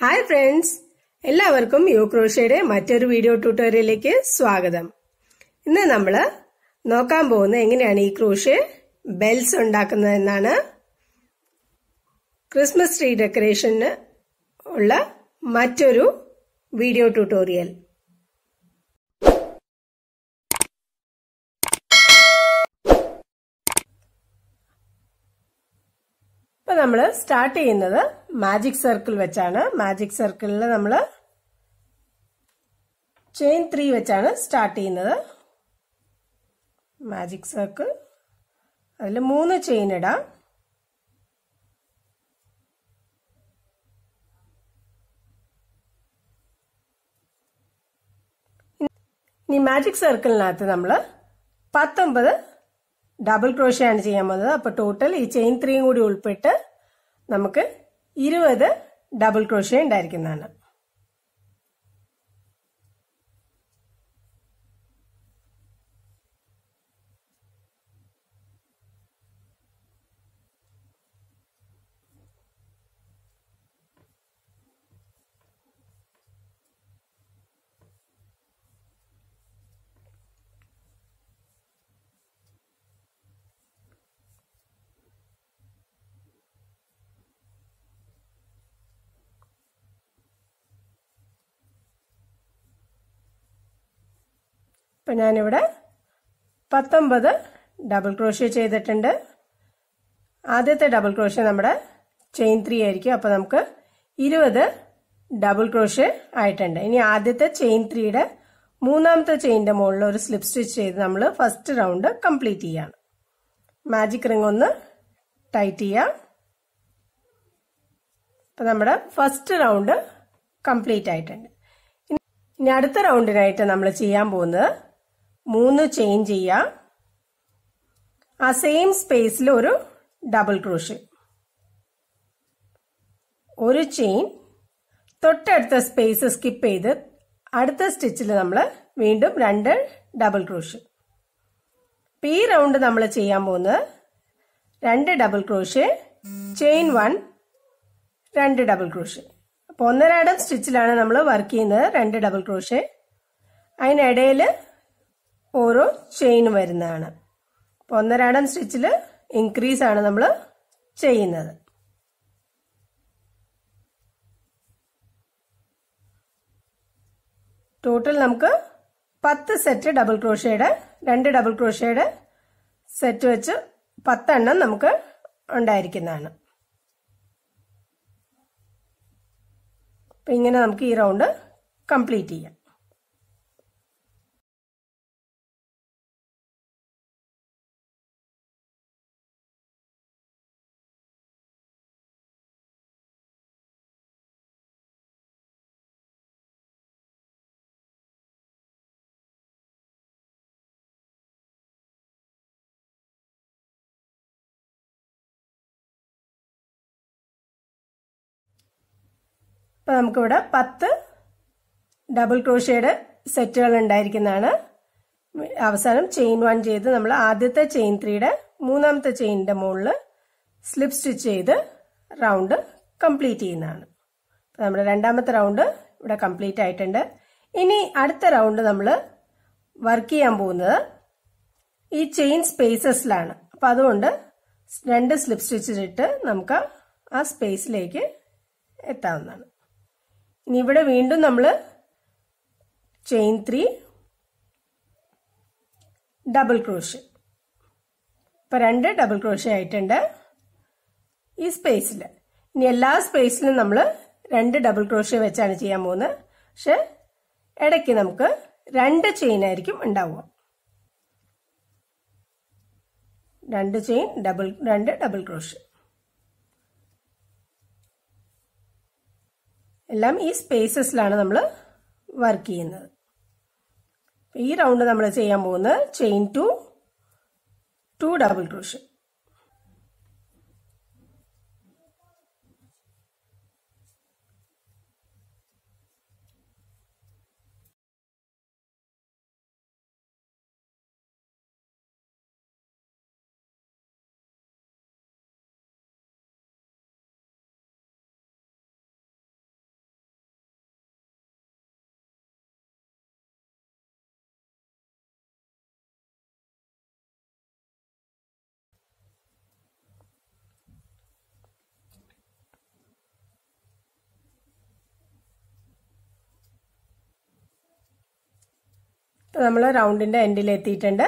hi friends എല്ലാവർക്കും യു ക്രോഷയുടെ മറ്റൊരു വീഡിയോ ട്യൂട്ടോറിയലിലേക്ക് സ്വാഗതം ഇന്ന് നമ്മൾ നോക്കാൻ പോകുന്നത് എങ്ങനെയാണ് ഈ ക്രോഷെ ബെൽസ് ഉണ്ടാക്കുന്നത് എന്നാണ് ക്രിസ്മസ് ട്രീ ഡെക്കറേഷന് ഉള്ള മറ്റൊരു വീഡിയോ ട്യൂട്ടോറിയൽ ഇപ്പൊ നമ്മൾ സ്റ്റാർട്ട് ചെയ്യുന്നത് മാജിക് സർക്കിൾ വെച്ചാണ് മാജിക് സർക്കിളിൽ നമ്മൾ ചെയിൻ ത്രീ വെച്ചാണ് സ്റ്റാർട്ട് ചെയ്യുന്നത് മാജിക് സർക്കിൾ അതിൽ മൂന്ന് ചെയിൻ ഇടാം ഇനി മാജിക് സർക്കിളിനകത്ത് നമ്മൾ പത്തൊമ്പത് ഡബിൾ ക്രോഷയാണ് ചെയ്യാൻ പോകുന്നത് അപ്പൊ ടോട്ടൽ ഈ ചെയിൻ ത്രീയും കൂടി ഉൾപ്പെട്ട് നമുക്ക് ഇരുപത് ഡബിൾ ക്രോഷ ഉണ്ടായിരിക്കുന്നതാണ് ഇപ്പം ഞാനിവിടെ പത്തൊമ്പത് ഡബിൾ ക്രോഷ്യ ചെയ്തിട്ടുണ്ട് ആദ്യത്തെ ഡബിൾ ക്രോഷ്യ നമ്മുടെ ചെയിൻ ത്രീ ആയിരിക്കും അപ്പോൾ നമുക്ക് ഇരുപത് ഡബിൾ ക്രോഷ്യ ആയിട്ടുണ്ട് ഇനി ആദ്യത്തെ ചെയിൻ ത്രീയുടെ മൂന്നാമത്തെ ചെയിൻ്റെ മുകളിൽ ഒരു സ്ലിപ്പ് സ്റ്റിച്ച് ചെയ്ത് നമ്മൾ ഫസ്റ്റ് റൗണ്ട് കംപ്ലീറ്റ് ചെയ്യാണ് മാജിക് റിംഗ് ഒന്ന് ടൈറ്റ് ചെയ്യാം അപ്പം നമ്മുടെ ഫസ്റ്റ് റൗണ്ട് കംപ്ലീറ്റ് ആയിട്ടുണ്ട് ഇനി അടുത്ത റൗണ്ടിനായിട്ട് നമ്മൾ ചെയ്യാൻ പോകുന്നത് മൂന്ന് ചെയിൻ ചെയ്യാം ആ സെയിം സ്പേസിൽ ഒരു ഡബിൾ ക്രോഷ് ഒരു ചെയിൻ തൊട്ടടുത്ത സ്പേസ് സ്കിപ്പ് ചെയ്ത് അടുത്ത സ്റ്റിച്ചിൽ നമ്മൾ വീണ്ടും രണ്ട് ഡബിൾ ക്രോഷ് ഈ റൗണ്ട് നമ്മൾ ചെയ്യാൻ പോകുന്നത് രണ്ട് ഡബിൾ ക്രോഷ് ചെയിൻ വൺ രണ്ട് ഡബിൾ ക്രോഷ് അപ്പോൾ ഒന്നരാടം സ്റ്റിച്ചിലാണ് നമ്മൾ വർക്ക് ചെയ്യുന്നത് രണ്ട് ഡബിൾ ക്രോഷ് അതിനിടയിൽ ഓരോ ചെയിൻ വരുന്നതാണ് അപ്പോൾ ഒന്നരാടം സ്റ്റിച്ചിൽ ഇൻക്രീസ് ആണ് നമ്മൾ ചെയ്യുന്നത് ടോട്ടൽ നമുക്ക് പത്ത് സെറ്റ് ഡബിൾ ക്രോഷയുടെ രണ്ട് ഡബിൾ ക്രോഷയുടെ സെറ്റ് വെച്ച് പത്തെണ്ണം നമുക്ക് ഉണ്ടായിരിക്കുന്നതാണ് അപ്പം ഇങ്ങനെ നമുക്ക് ഈ റൗണ്ട് കംപ്ലീറ്റ് ചെയ്യാം ഇപ്പം നമുക്കിവിടെ പത്ത് ഡബിൾ ക്രോഷയുടെ സെറ്റുകൾ ഉണ്ടായിരിക്കുന്നതാണ് അവസാനം ചെയിൻ വൺ ചെയ്ത് നമ്മൾ ആദ്യത്തെ ചെയിൻ ത്രീയുടെ മൂന്നാമത്തെ ചെയിനിന്റെ മുകളിൽ സ്ലിപ്പ് സ്റ്റിച്ച് ചെയ്ത് റൗണ്ട് കംപ്ലീറ്റ് ചെയ്യുന്നതാണ് അപ്പം നമ്മുടെ രണ്ടാമത്തെ റൗണ്ട് ഇവിടെ കംപ്ലീറ്റ് ആയിട്ടുണ്ട് ഇനി അടുത്ത റൗണ്ട് നമ്മൾ വർക്ക് ചെയ്യാൻ പോകുന്നത് ഈ ചെയിൻ സ്പേസസിലാണ് അപ്പം അതുകൊണ്ട് രണ്ട് സ്ലിപ്പ് സ്റ്റിച്ച് ഇട്ട് നമുക്ക് ആ സ്പേസിലേക്ക് എത്താവുന്നതാണ് ഇനി ഇവിടെ വീണ്ടും നമ്മൾ ചെയിൻ ത്രീ ഡബിൾ ക്രോഷ് ഇപ്പൊ രണ്ട് ഡബിൾ ക്രോഷ് ആയിട്ടുണ്ട് ഈ സ്പേസിൽ ഇനി എല്ലാ സ്പേസിലും നമ്മൾ രണ്ട് ഡബിൾ ക്രോഷ് വെച്ചാണ് ചെയ്യാൻ പോകുന്നത് പക്ഷെ ഇടയ്ക്ക് നമുക്ക് രണ്ട് ചെയിൻ ആയിരിക്കും ഉണ്ടാവുക രണ്ട് ചെയിൻ ഡബിൾ രണ്ട് ഡബിൾ ക്രോഷ് എല്ലാം ഈ സ്പേസസിലാണ് നമ്മൾ വർക്ക് ചെയ്യുന്നത് ഈ റൗണ്ട് നമ്മൾ ചെയ്യാൻ പോകുന്നത് chain two two double crochet അപ്പോൾ നമ്മൾ റൗണ്ടിൻ്റെ എൻഡിൽ എത്തിയിട്ടുണ്ട്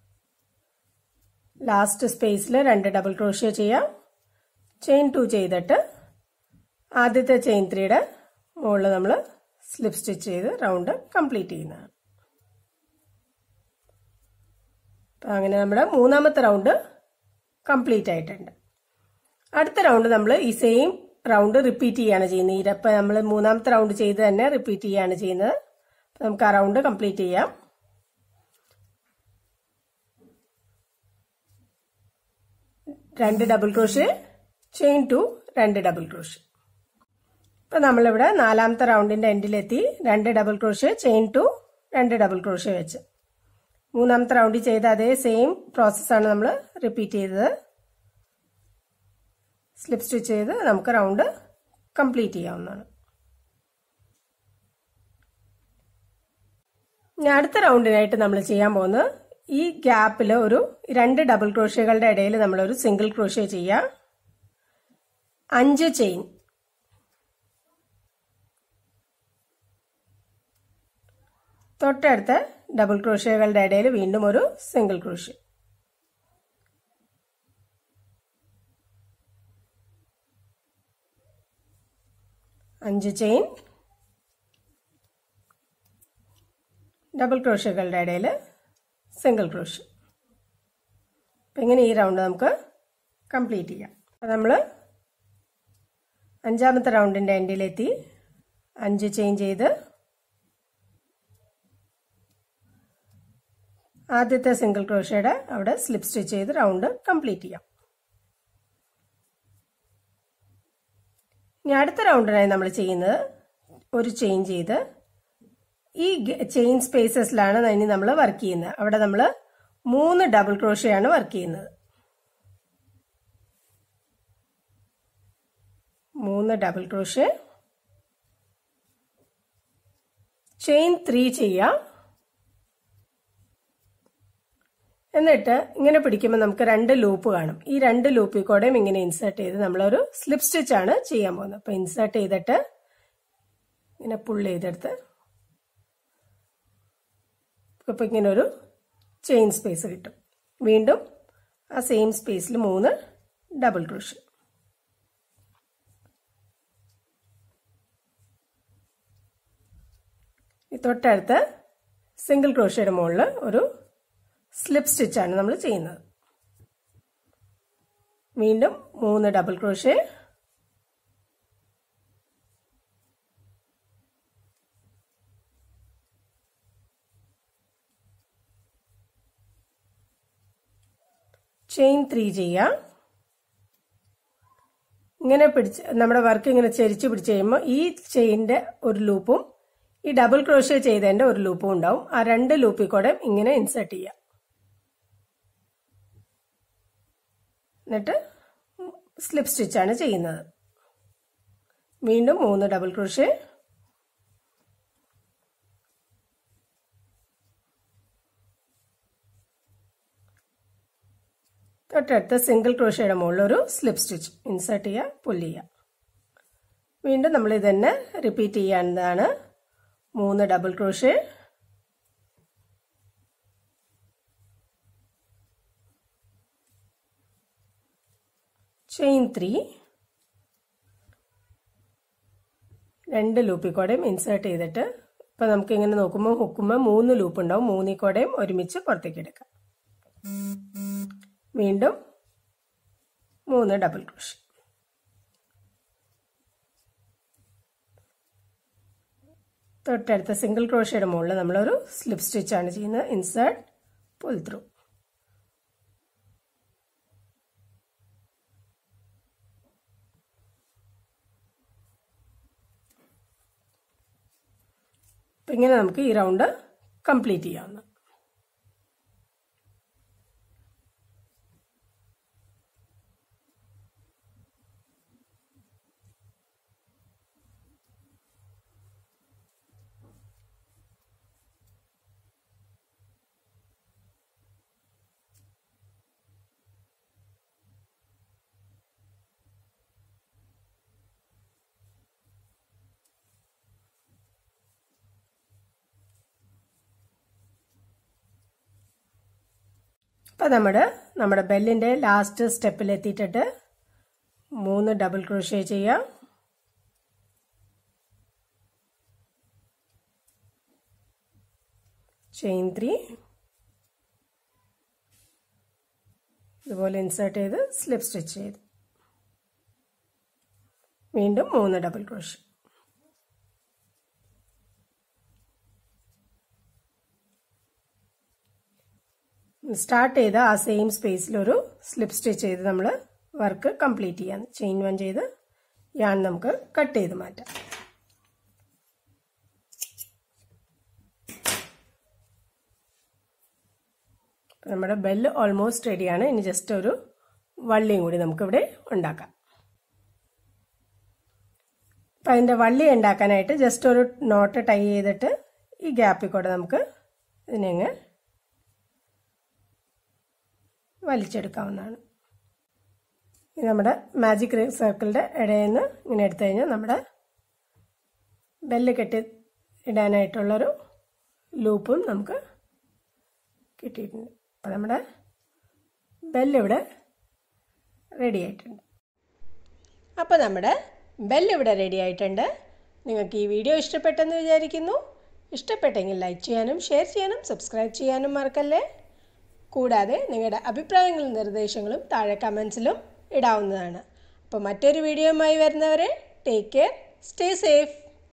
ലാസ്റ്റ് സ്പേസിൽ രണ്ട് ഡബിൾ ക്രോഷ്യ ചെയ്യാം ചെയിൻ ടു ചെയ്തിട്ട് ആദ്യത്തെ ചെയിൻ ത്രീയുടെ മുകളിൽ നമ്മൾ സ്ലിപ്പ് സ്റ്റിച്ച് ചെയ്ത് റൗണ്ട് കംപ്ലീറ്റ് ചെയ്യുന്നതാണ് അപ്പം അങ്ങനെ നമ്മുടെ മൂന്നാമത്തെ റൗണ്ട് കംപ്ലീറ്റ് ആയിട്ടുണ്ട് അടുത്ത റൗണ്ട് നമ്മൾ ഈ സെയിം റൗണ്ട് റിപ്പീറ്റ് ചെയ്യാണ് ചെയ്യുന്നത് ഇരപ്പം നമ്മൾ മൂന്നാമത്തെ റൗണ്ട് ചെയ്ത് തന്നെ റിപ്പീറ്റ് ചെയ്യാണ് ചെയ്യുന്നത് അപ്പം നമുക്ക് ആ റൗണ്ട് കംപ്ലീറ്റ് ചെയ്യാം രണ്ട് ഡബിൾ ക്രോഷ് ചെയിൻ ടു രണ്ട് ഡബിൾ ക്രോഷ് ഇപ്പം നമ്മളിവിടെ നാലാമത്തെ റൗണ്ടിന്റെ എൻഡിലെത്തി രണ്ട് ഡബിൾ ക്രോഷ് ചെയിൻ ടു രണ്ട് ഡബിൾ ക്രോഷ് വെച്ച് മൂന്നാമത്തെ റൗണ്ടിൽ ചെയ്ത അതേ സെയിം പ്രോസസ്സാണ് നമ്മൾ റിപ്പീറ്റ് ചെയ്തത് സ്ലിപ്പ് സ്റ്റിച്ച് ചെയ്ത് നമുക്ക് റൗണ്ട് കംപ്ലീറ്റ് ചെയ്യാവുന്നതാണ് ഇനി അടുത്ത റൗണ്ടിനായിട്ട് നമ്മൾ ചെയ്യാൻ പോകുന്നത് ഈ ഗ്യാപ്പിൽ ഒരു രണ്ട് ഡബിൾ ക്രോഷ്യകളുടെ ഇടയിൽ നമ്മളൊരു സിംഗിൾ ക്രോഷ്യ ചെയ്യാം അഞ്ച് ചെയിൻ തൊട്ടടുത്ത ഡബിൾ ക്രോഷ്യകളുടെ ഇടയിൽ വീണ്ടും ഒരു സിംഗിൾ ക്രോഷ്യ അഞ്ച് ചെയിൻ ഡബിൾ ക്രോഷ്യകളുടെ ഇടയിൽ സിംഗിൾ ക്രോഷ്യ അപ്പം ഇങ്ങനെ ഈ റൗണ്ട് നമുക്ക് കംപ്ലീറ്റ് ചെയ്യാം അപ്പം നമ്മൾ അഞ്ചാമത്തെ റൗണ്ടിൻ്റെ എൻഡിലെത്തി അഞ്ച് ചെയിൻ ചെയ്ത് ആദ്യത്തെ സിംഗിൾ ക്രോഷ്യയുടെ അവിടെ സ്ലിപ്പ് സ്റ്റിച്ച് ചെയ്ത് റൗണ്ട് കംപ്ലീറ്റ് ചെയ്യാം ഇനി അടുത്ത റൗണ്ടിനായി നമ്മൾ ചെയ്യുന്നത് ഒരു ചെയിൻ ചെയ്ത് ഈ ചെയിൻ സ്പേസസിലാണ് ഇനി നമ്മൾ വർക്ക് ചെയ്യുന്നത് അവിടെ നമ്മൾ മൂന്ന് ഡബിൾ ക്രോഷ്യയാണ് വർക്ക് ചെയ്യുന്നത് മൂന്ന് ഡബിൾ ക്രോഷ്യ ചെയിൻ ത്രീ ചെയ്യാം എന്നിട്ട് ഇങ്ങനെ പിടിക്കുമ്പോൾ നമുക്ക് രണ്ട് ലൂപ്പ് കാണും ഈ രണ്ട് ലൂപ്പിൽ കൂടെയും ഇങ്ങനെ ഇൻസേർട്ട് ചെയ്ത് നമ്മളൊരു സ്ലിപ്പ് സ്റ്റിച്ച് ആണ് ചെയ്യാൻ പോകുന്നത് അപ്പൊ ഇൻസേർട്ട് ചെയ്തിട്ട് ഇങ്ങനെ പുള്ള് ചെയ്തെടുത്ത് ഇപ്പൊ ഇങ്ങനെ ഒരു ചെയിൻ സ്പേസ് കിട്ടും വീണ്ടും ആ സെയിം സ്പേസിൽ മൂന്ന് ഡബിൾ ക്രോഷ്യ തൊട്ടടുത്ത് സിംഗിൾ ക്രോഷ്യയുടെ മുകളിൽ ഒരു സ്ലിപ്പ് സ്റ്റിച്ചാണ് നമ്മൾ ചെയ്യുന്നത് വീണ്ടും മൂന്ന് ഡബിൾ ക്രോഷ്യ ചെയിൻ ത്രീ ചെയ്യാം ഇങ്ങനെ പിടിച്ച് നമ്മുടെ വർക്ക് ഇങ്ങനെ ചെരിച്ച് പിടിച്ച് കഴിയുമ്പോൾ ഈ ചെയിൻ്റെ ഒരു ലൂപ്പും ഈ ഡബിൾ ക്രോഷ്യ ചെയ്തതിന്റെ ഒരു ലൂപ്പും ഉണ്ടാവും ആ രണ്ട് ലൂപ്പിൽ കൂടെ ഇങ്ങനെ ഇൻസേർട്ട് ചെയ്യാം എന്നിട്ട് സ്ലിപ്പ് സ്റ്റിച്ചാണ് ചെയ്യുന്നത് വീണ്ടും മൂന്ന് ഡബിൾ ക്രോഷ്യ തൊട്ടടുത്ത് സിംഗിൾ ക്രോഷ്യയുടെ മുകളിൽ ഒരു സ്ലിപ്പ് സ്റ്റിച്ച് ഇൻസേർട്ട് ചെയ്യുക പുല്ല് ചെയ്യുക വീണ്ടും നമ്മൾ ഇത് തന്നെ റിപ്പീറ്റ് ചെയ്യാവുന്നതാണ് മൂന്ന് ഡബിൾ ക്രോഷ്യ ചെയിൻ ത്രീ രണ്ട് ലൂപ്പിൽ കൂടെയും ഇൻസേർട്ട് ചെയ്തിട്ട് ഇപ്പം നമുക്ക് ഇങ്ങനെ നോക്കുമ്പോൾ ഹുക്കുമ്പോൾ മൂന്ന് ലൂപ്പ് ഉണ്ടാവും മൂന്നിൽ കൂടെയും ഒരുമിച്ച് പുറത്തേക്ക് എടുക്കാം വീണ്ടും മൂന്ന് ഡബിൾ ക്രോഷ്യ തൊട്ടടുത്ത സിംഗിൾ ക്രോഷ്യയുടെ മുകളിൽ നമ്മളൊരു സ്ലിപ്പ് സ്റ്റിച്ച് ആണ് ചെയ്യുന്നത് ഇൻസേർട്ട് പുൽ ത്രൂ അപ്പം ഇങ്ങനെ നമുക്ക് ഈ റൗണ്ട് കംപ്ലീറ്റ് ചെയ്യാവുന്ന അപ്പം നമ്മുടെ നമ്മുടെ ബെല്ലിൻ്റെ ലാസ്റ്റ് സ്റ്റെപ്പിൽ എത്തിയിട്ടിട്ട് മൂന്ന് ഡബിൾ ക്രോഷ്യ ചെയ്യാം ചെയിൻ ത്രീ ഇതുപോലെ ഇൻസേർട്ട് ചെയ്ത് സ്ലിപ്പ് സ്റ്റിച്ച് ചെയ്ത് വീണ്ടും മൂന്ന് ഡബിൾ ക്രോഷ്യ സ്റ്റാർട്ട് ചെയ്ത ആ സെയിം സ്പേസിൽ ഒരു സ്ലിപ്പ് സ്റ്റിച്ച് ചെയ്ത് നമ്മൾ വർക്ക് കംപ്ലീറ്റ് ചെയ്യാം ചെയിൻ വൺ ചെയ്ത് യാൺ നമുക്ക് കട്ട് ചെയ്ത് മാറ്റാം നമ്മുടെ ബെല്ല് ഓൾമോസ്റ്റ് റെഡിയാണ് ഇനി ജസ്റ്റ് ഒരു വള്ളിയും കൂടി നമുക്കിവിടെ ഉണ്ടാക്കാം അപ്പം അതിൻ്റെ വള്ളി ഉണ്ടാക്കാനായിട്ട് ജസ്റ്റ് ഒരു നോട്ട് ടൈ ചെയ്തിട്ട് ഈ ഗ്യാപ്പിൽ കൂടെ നമുക്ക് ഇതിനെങ്ങ് വലിച്ചെടുക്കാവുന്നതാണ് ഇത് നമ്മുടെ മാജിക് സർക്കിളിൻ്റെ ഇടയിൽ നിന്ന് ഇങ്ങനെ എടുത്തു കഴിഞ്ഞാൽ നമ്മുടെ ബെല്ല് കെട്ടി ഇടാനായിട്ടുള്ളൊരു ലൂപ്പും നമുക്ക് കിട്ടിയിട്ടുണ്ട് അപ്പോൾ നമ്മുടെ ബെല്ലിവിടെ റെഡി ആയിട്ടുണ്ട് അപ്പോൾ നമ്മുടെ ബെല്ലിവിടെ റെഡി ആയിട്ടുണ്ട് നിങ്ങൾക്ക് ഈ വീഡിയോ ഇഷ്ടപ്പെട്ടെന്ന് വിചാരിക്കുന്നു ഇഷ്ടപ്പെട്ടെങ്കിൽ ലൈക്ക് ചെയ്യാനും ഷെയർ ചെയ്യാനും സബ്സ്ക്രൈബ് ചെയ്യാനും മറക്കല്ലേ കൂടാതെ നിങ്ങളുടെ അഭിപ്രായങ്ങളും നിർദ്ദേശങ്ങളും താഴെ കമൻസിലും ഇടാവുന്നതാണ് അപ്പോൾ മറ്റൊരു വീഡിയോയുമായി വരുന്നവരെ ടേക്ക് കെയർ സ്റ്റേ സേഫ്